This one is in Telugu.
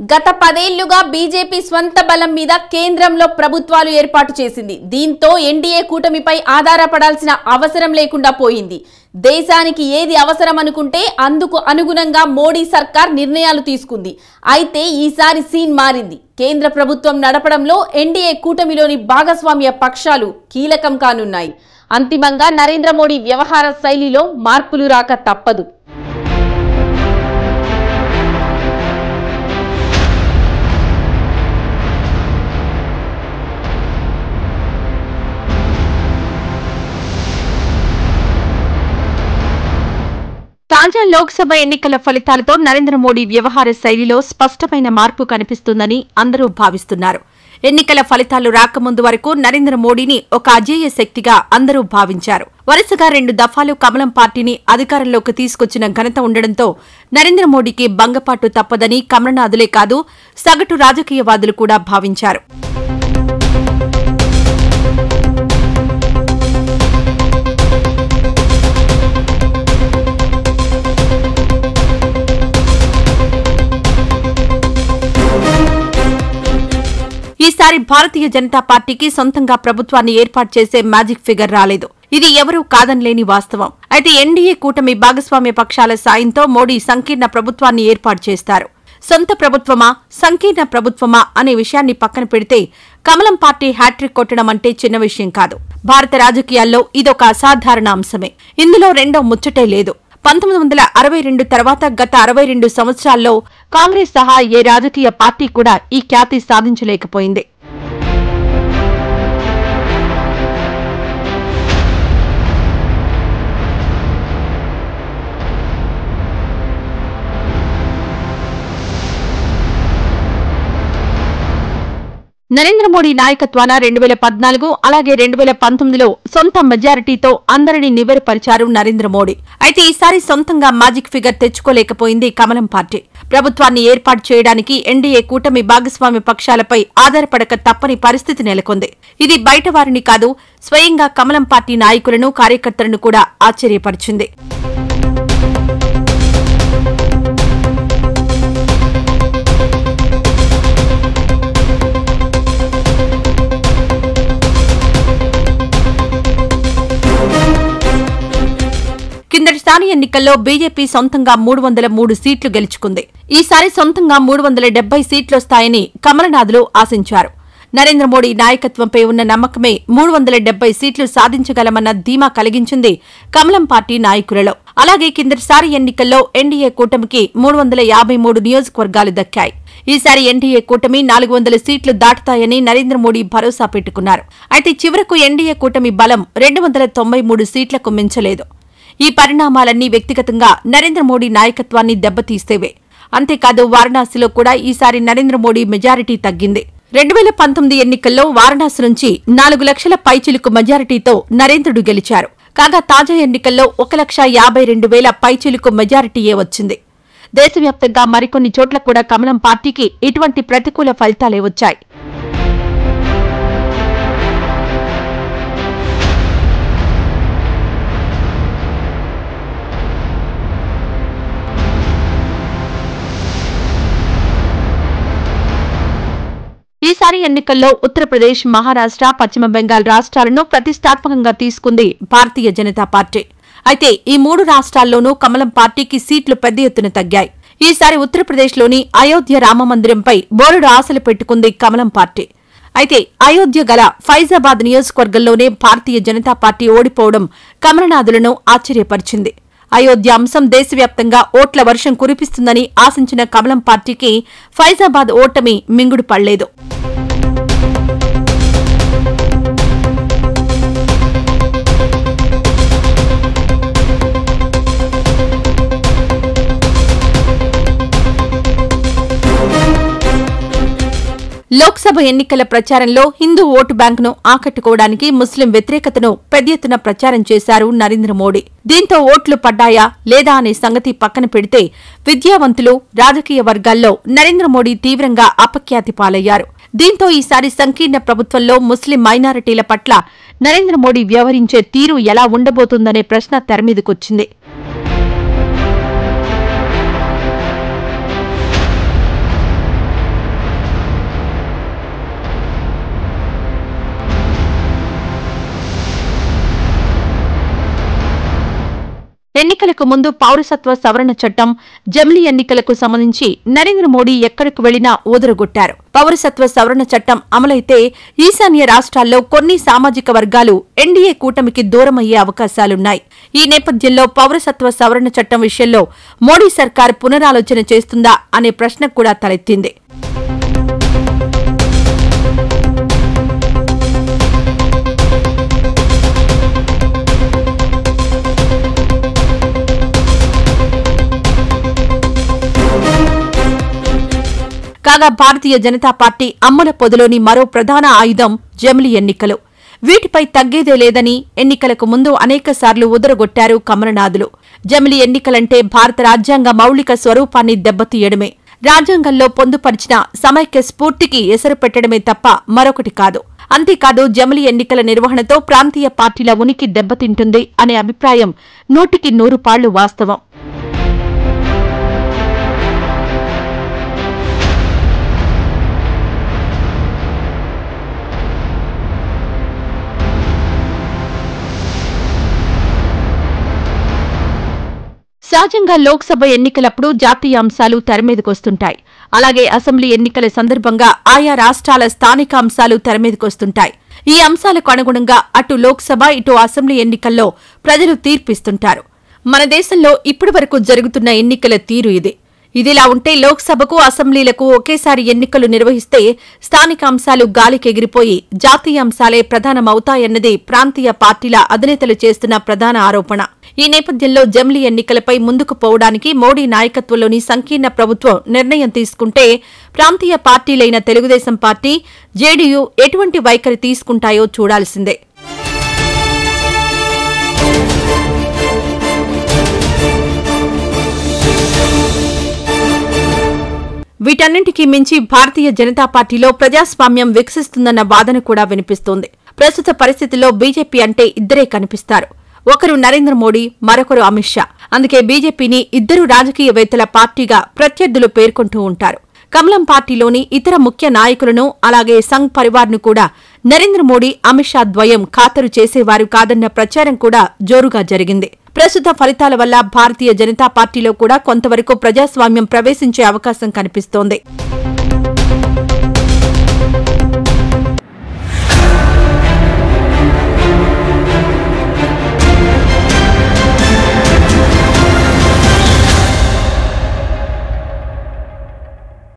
గత పదేళ్లుగా బీజేపీ స్వంత బలం మీద కేంద్రంలో ప్రభుత్వాలు ఏర్పాటు చేసింది దీంతో ఎన్డీఏ కూటమిపై ఆధారపడాల్సిన అవసరం లేకుండా పోయింది దేశానికి ఏది అవసరం అనుకుంటే అందుకు అనుగుణంగా మోడీ సర్కార్ నిర్ణయాలు తీసుకుంది అయితే ఈసారి సీన్ మారింది కేంద్ర ప్రభుత్వం నడపడంలో ఎన్డీఏ కూటమిలోని భాగస్వామ్య పక్షాలు కీలకం కానున్నాయి అంతిమంగా నరేంద్ర మోడీ వ్యవహార శైలిలో మార్పులు రాక తప్పదు తాజా లోక్సభ ఎన్నికల ఫలితాలతో నరేంద్ర మోడీ వ్యవహార శైలిలో స్పష్టమైన మార్పు కనిపిస్తుందని అందరూ భావిస్తున్నారు ఎన్నికల ఫలితాలు రాకముందు వరకు నరేంద్ర మోడీని ఒక అజేయ శక్తిగా అందరూ భావించారు వరుసగా రెండు దఫాలు కమలం పార్టీని అధికారంలోకి తీసుకొచ్చిన ఘనత ఉండడంతో నరేంద్ర మోడీకి భంగపాటు తప్పదని కమలనాథులే కాదు సగటు రాజకీయవాదులు కూడా భావించారు ఈసారి భారతీయ జనతా పార్టీకి సొంతంగా ప్రభుత్వాన్ని ఏర్పాటు చేసే మ్యాజిక్ ఫిగర్ రాలేదు ఇది ఎవరూ కాదనలేని వాస్తవం అయితే ఎన్డీఏ కూటమి భాగస్వామ్య పక్షాల సాయంతో మోడీ సంకీర్ణ ప్రభుత్వాన్ని ఏర్పాటు చేస్తారు సొంత ప్రభుత్వమా సంకీర్ణ ప్రభుత్వమా అనే విషయాన్ని పక్కన పెడితే కమలం పార్టీ హ్యాట్రిక్ కొట్టడం అంటే చిన్న విషయం కాదు భారత రాజకీయాల్లో ఇదొక అసాధారణ అంశమే ఇందులో రెండో ముచ్చటే లేదు పంతొమ్మిది వందల అరవై రెండు తర్వాత గత అరవై రెండు సంవత్సరాల్లో కాంగ్రెస్ సహా ఏ రాజకీయ పార్టీ కూడా ఈ ఖ్యాతి సాధించలేకపోయింది నరేంద్ర మోడీ నాయకత్వాన రెండు వేల పద్నాలుగు అలాగే రెండు వేల పంతొమ్మిదిలో సొంత మెజారిటీతో అందరినీ నివ్వెరపరిచారు నరేంద్ర మోడీ అయితే ఈసారి సొంతంగా మ్యాజిక్ ఫిగర్ తెచ్చుకోలేకపోయింది కమలం పార్టీ ప్రభుత్వాన్ని ఏర్పాటు చేయడానికి ఎన్డీఏ కూటమి భాగస్వామ్య పక్షాలపై ఆధారపడక తప్పని పరిస్థితి నెలకొంది ఇది బయట వారిని కాదు స్వయంగా కమలం పార్టీ నాయకులను కార్యకర్తలను కూడా ఆశ్చర్యపరిచింది కిందటిసారి ఎన్నికల్లో బీజేపీ సొంతంగా మూడు వందల మూడు సీట్లు గెలుచుకుంది ఈసారి సొంతంగా మూడు వందల డెబ్బై సీట్లొస్తాయని కమలనాథులు ఆశించారు నరేంద్ర మోడీ నాయకత్వంపై ఉన్న నమ్మకమే మూడు వందల డెబ్బై సీట్లు సాధించగలమన్న ధీమా కలిగించింది కమలం పార్టీ నాయకులలో అలాగే కిందటిసారి ఎన్నికల్లో ఎన్డీఏ కూటమికి మూడు వందల యాభై మూడు నియోజకవర్గాలు దక్కాయి ఈసారి ఎన్డీఏ కూటమి నాలుగు వందల సీట్లు దాటుతాయని నరేంద్ర మోడీ భరోసా పెట్టుకున్నారు అయితే చివరకు ఎన్డీఏ కూటమి బలం రెండు వందల తొంభై మూడు సీట్లకు మించలేదు ఈ పరిణామాలన్నీ వ్యక్తిగతంగా నరేంద్ర మోడీ నాయకత్వాన్ని దెబ్బతీస్తేవే అంతేకాదు వారణాసిలో కూడా ఈసారి నరేంద్ర మోడీ మెజారిటీ తగ్గింది రెండు వేల పంతొమ్మిది ఎన్నికల్లో వారణాసి నుంచి నాలుగు లక్షల పైచిలుకు మెజారిటీతో నరేంద్రుడు గెలిచారు కాగా తాజా ఎన్నికల్లో ఒక లక్ష యాభై రెండు వేల పైచిలుకు మెజారిటీయే వచ్చింది దేశవ్యాప్తంగా మరికొన్ని చోట్ల కూడా కమలం పార్టీకి ఇటువంటి ప్రతికూల ఫలితాలే వచ్చాయి ఈసారి ఎన్నికల్లో ఉత్తరప్రదేశ్ మహారాష్ట్ర పశ్చిమ బెంగాల్ రాష్ట్రాలను ప్రతిష్టాత్మకంగా తీసుకుంది భారతీయ జనతా పార్టీ అయితే ఈ మూడు రాష్ట్రాల్లోనూ కమలం పార్టీకి సీట్లు పెద్ద ఎత్తున తగ్గాయి ఈసారి ఉత్తరప్రదేశ్లోని అయోధ్య రామమందిరంపై బోలెడు ఆశలు పెట్టుకుంది కమలం పార్టీ అయితే అయోధ్య గల ఫైజాబాద్ నియోజకవర్గంలోనే భారతీయ జనతా పార్టీ ఓడిపోవడం కమలనాథులను ఆశ్చర్యపరిచింది అయోధ్య అంశం దేశవ్యాప్తంగా ఓట్ల వర్షం కురిపిస్తుందని ఆశించిన కమలం పార్టీకి ఫైజాబాద్ ఓటమి మింగుడు పడలేదు లోక్సభ ఎన్నికల ప్రచారంలో హిందూ ఓటు బ్యాంకును ఆకట్టుకోవడానికి ముస్లిం వ్యతిరేకతను పెద్ద ఎత్తున ప్రచారం చేశారు నరేంద్ర మోడీ దీంతో ఓట్లు పడ్డాయా లేదా అనే సంగతి పక్కన పెడితే విద్యావంతులు రాజకీయ వర్గాల్లో నరేంద్ర మోడీ తీవ్రంగా అపఖ్యాతి పాలయ్యారు దీంతో ఈసారి సంకీర్ణ ప్రభుత్వంలో ముస్లిం మైనారిటీల పట్ల నరేంద్ర మోడీ వ్యవహరించే తీరు ఎలా ఉండబోతుందనే ప్రశ్న తెరమీదకొచ్చింది ఎన్నికలకు ముందు పౌరసత్వ సవరణ చట్టం జమిలీ ఎన్నికలకు సంబంధించి నరేంద్ర మోడీ ఎక్కడికి వెళ్లినా ఊదరగొట్టారు పౌరసత్వ సవరణ చట్టం అమలైతే ఈశాన్య రాష్ట్రాల్లో కొన్ని సామాజిక వర్గాలు ఎన్డీఏ కూటమికి దూరమయ్యే అవకాశాలున్నాయి ఈ నేపథ్యంలో పౌరసత్వ సవరణ చట్టం విషయంలో మోడీ సర్కార్ పునరాలోచన చేస్తుందా అనే ప్రశ్న కూడా తలెత్తింది కాగా భారతీయ జనతా పార్టీ అమ్మల పొదలోని మరో ప్రధాన ఆయుధం జమిలి ఎన్నికలు వీటిపై తగ్గేదే లేదని ఎన్నికలకు ముందు అనేకసార్లు ఉదరగొట్టారు కమలనాథులు జమిలి ఎన్నికలంటే భారత రాజ్యాంగ మౌలిక స్వరూపాన్ని దెబ్బతీయడమే రాజ్యాంగంలో పొందుపరిచిన సమైక్య స్ఫూర్తికి ఎసరు పెట్టడమే తప్ప మరొకటి కాదు అంతేకాదు జమిలి ఎన్నికల నిర్వహణతో ప్రాంతీయ పార్టీల ఉనికి దెబ్బతింటుంది అనే అభిప్రాయం నూటికి నూరు పాళ్లు వాస్తవం సహజంగా లోక్సభ ఎన్నికలప్పుడు జాతీయ అంశాలు తెరమీదకొస్తుంటాయి అలాగే అసెంబ్లీ ఎన్నికల సందర్భంగా ఆయా రాష్ట్రాల స్థానిక అంశాలు తెరమీదకొస్తుంటాయి ఈ అంశాలకు అనుగుణంగా అటు లోక్సభ ఇటు అసెంబ్లీ ఎన్నికల్లో ప్రజలు తీర్పిస్తుంటారు మన దేశంలో ఇప్పటివరకు జరుగుతున్న ఎన్నికల తీరు ఇదే ఇదిలా ఉంటే లోక్సభకు అసెంబ్లీలకు ఒకేసారి ఎన్నికలు నిర్వహిస్తే స్థానిక అంశాలు గాలికి ఎగిరిపోయి జాతీయ అంశాలే ప్రధానమవుతాయన్నది ప్రాంతీయ పార్టీల అధినేతలు చేస్తున్న ప్రధాన ఆరోపణ ఈ నేపథ్యంలో జమిలీ ఎన్నికలపై ముందుకు పోవడానికి మోడీ నాయకత్వంలోని సంకీర్ణ ప్రభుత్వం నిర్ణయం తీసుకుంటే ప్రాంతీయ పార్టీలైన తెలుగుదేశం పార్టీ జేడీయూ ఎటువంటి వైఖరి తీసుకుంటాయో చూడాల్సిందే వీటన్నింటికీ మించి భారతీయ జనతా పార్టీలో ప్రజాస్వామ్యం వికసిస్తుందన్న వాదన కూడా వినిపిస్తోంది ప్రస్తుత పరిస్థితుల్లో బీజేపీ అంటే ఇద్దరే కనిపిస్తారు ఒకరు నరేంద్ర మోడీ మరొకరు అమిత్ షా అందుకే బీజేపీని ఇద్దరు రాజకీయవేత్తల పార్టీగా ప్రత్యర్థులు పేర్కొంటూ ఉంటారు కమలం పార్టీలోని ఇతర ముఖ్య నాయకులను అలాగే సంఘ్ పరివార్ను కూడా నరేంద్ర మోడీ అమిత్ షా ద్వయం ఖాతరు చేసేవారు కాదన్న ప్రచారం కూడా జోరుగా జరిగింది ప్రస్తుత ఫలితాల వల్ల భారతీయ జనతా పార్టీలో కూడా కొంతవరకు ప్రజాస్వామ్యం ప్రవేశించే అవకాశం కనిపిస్తోంది